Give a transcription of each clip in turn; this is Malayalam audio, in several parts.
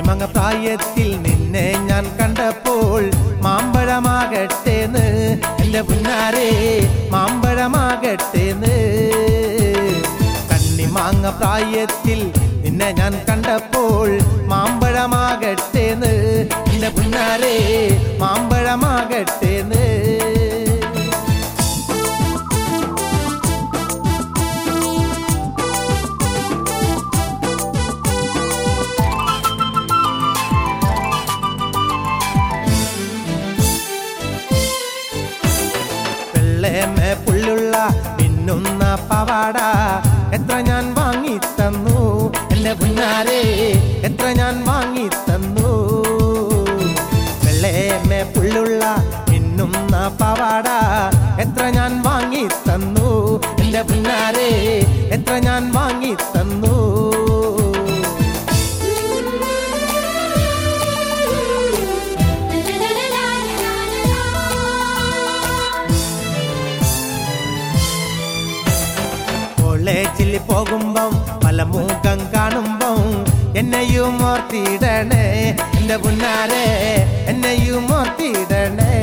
കണ്ണിമങ്ങ പ്രായത്തിൽ നിന്നെ ഞാൻ കണ്ടപ്പോൾ മാമ്പഴമാകട്ടേന്ന് എന്റെ പുന്നാരെ മാമ്പഴമാകട്ടേന്ന് കണ്ണിമാങ്ങ പ്രായത്തിൽ നിന്നെ ഞാൻ കണ്ടപ്പോൾ മാമ്പഴമാകട്ടേന്ന് എന്റെ പുന്നാരെ മാമ്പഴമാകട്ടേന്ന് വെള്ളേമേ പുള്ളുള്ള മിന്നുന്ന പവാട എത്ര ഞാൻ വാങ്ങി തന്നു എന്റെ പുന്നാരെ എത്ര ഞാൻ വാങ്ങി തന്നു വെള്ളേമേ പുള്ളുള്ള മിന്നുന്ന പവാട എത്ര ഞാൻ വാങ്ങി തന്നു എന്റെ പുന്നാരെ എത്ര ഞാൻ വാങ്ങി തന്നു കോളേജിൽ പോകുമ്പം പല മുഖം കാണുമ്പം എന്നെയും ഓർത്തിടണേ എന്റെ പുന്നാരെ എന്നെയും ഓർത്തിടണേ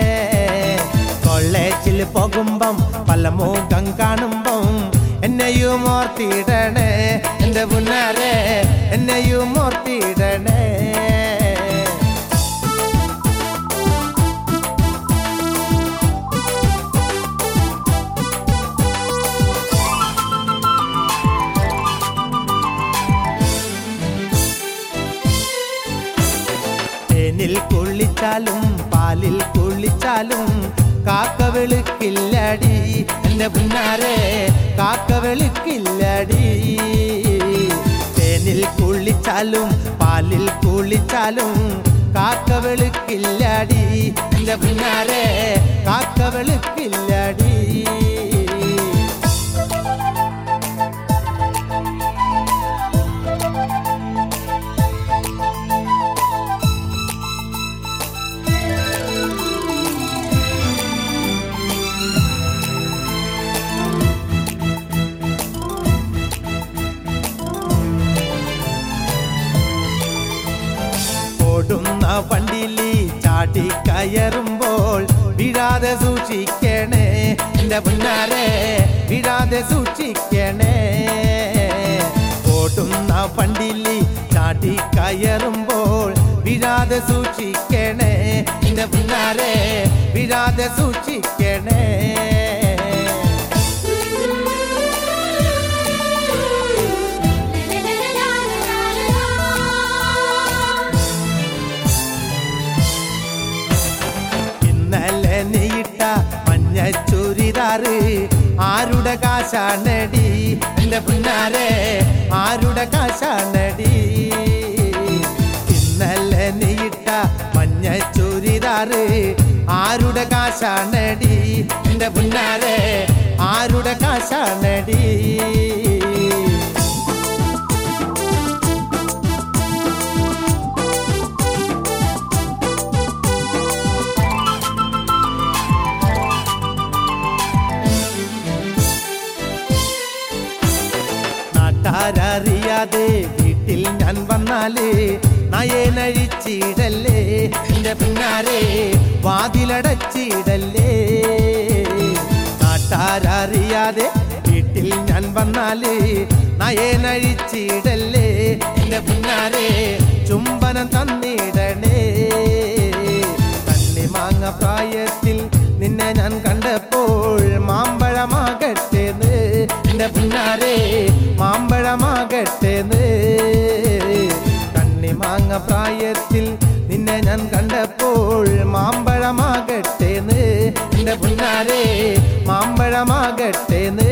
കോളേജിൽ പോകുമ്പം പല മുഖം കാണുമ്പം എന്നെയും ഓർത്തിടണേ എന്റെ പുന്നാരെ എന്നെയും ഓർത്തിടണേ തേനിൽ കുളിച്ചാലും പാലിൽ കുളിച്ചാലും കാക്ക വെളുക്കില്ലടി എന്റെ പുന്നാരെ കാക്ക വെളുക്കില്ലടി തേനിൽ കുളിച്ചാലും പാലിൽ കുളിച്ചാലും കാക്ക വെളുക്കില്ലടി എന്റെ പുന്നാരെ കാക്ക വെളുക്കില്ലടി ഓടുന്ന വണ്ടിലി ചാടി കയറുമ്പോൾ വീഴാതെ സൂക്ഷിക്കണേ എന്റെ പുന്നാരെ വീഴാതെ സൂക്ഷിക്കണേ ഓടുന്ന വണ്ടിലി ചാടി കയറുമ്പോൾ വീഴാതെ സൂക്ഷിക്കണേ എന്റെ പുന്നാരെ വീഴാതെ സൂക്ഷിക്കണേ ഇന്നലെ നീയിട്ട മഞ്ഞ ചുരിദാറ് ആരുടെ കാശാണടി എന്റെ പുന്നാരെ ആരുടെ കാശാണടി ഇന്നലെ നീയിട്ട മഞ്ഞ ചുരിദാറ് ആരുടെ കാശാണടി എന്റെ പുന്നാരെ ആരുടെ കാശാണടി നാട്ടാരറിയാതെ വീട്ടിൽ ഞാൻ വന്നാല് നയനഴിച്ചിടല്ലേ എന്റെ പിന്നാരെ വാതിലടച്ചിടല്ലേ നാട്ടാരറിയാതെ വീട്ടിൽ ഞാൻ വന്നാല് നയനഴിച്ചിടല്ലേ എന്റെ പിന്നാരെ ചുംബനം തന്നിടണേ കണ്ണി മാങ്ങ പ്രായത്തിൽ നിന്നെ ഞാൻ കണ്ടപ്പോൾ മാമ്പഴമാകട്ടേന്ന് എന്റെ പിന്നാരെ മാമ്പഴമാകട്ടേന്ന് കണ്ണി മാങ്ങ പ്രായത്തിൽ നിന്നെ ഞാൻ കണ്ടപ്പോൾ മാമ്പഴമാകട്ടേന്ന് എന്റെ പിന്നാരെ മാമ്പഴമാകട്ടേന്ന്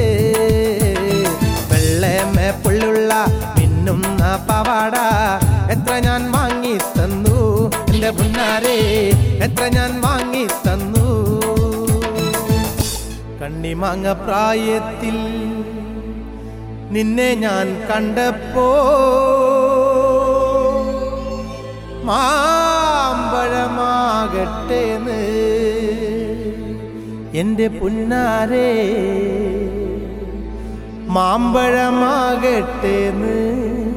വെള്ളമേ പുള്ളുള്ള മിന്നുന്ന പവാട എത്ര ഞാൻ വാങ്ങി തന്നു എന്റെ പുന്നാരെ എത്ര ഞാൻ വാങ്ങി തന്നു കണ്ണിമാങ്ങ പ്രായത്തിൽ നിന്നെ ഞാൻ കണ്ടപ്പോ മാമ്പഴമാകട്ടേന്ന് എന്റെ പുന്നാരെ മാമ്പഴമാകട്ടേന്ന്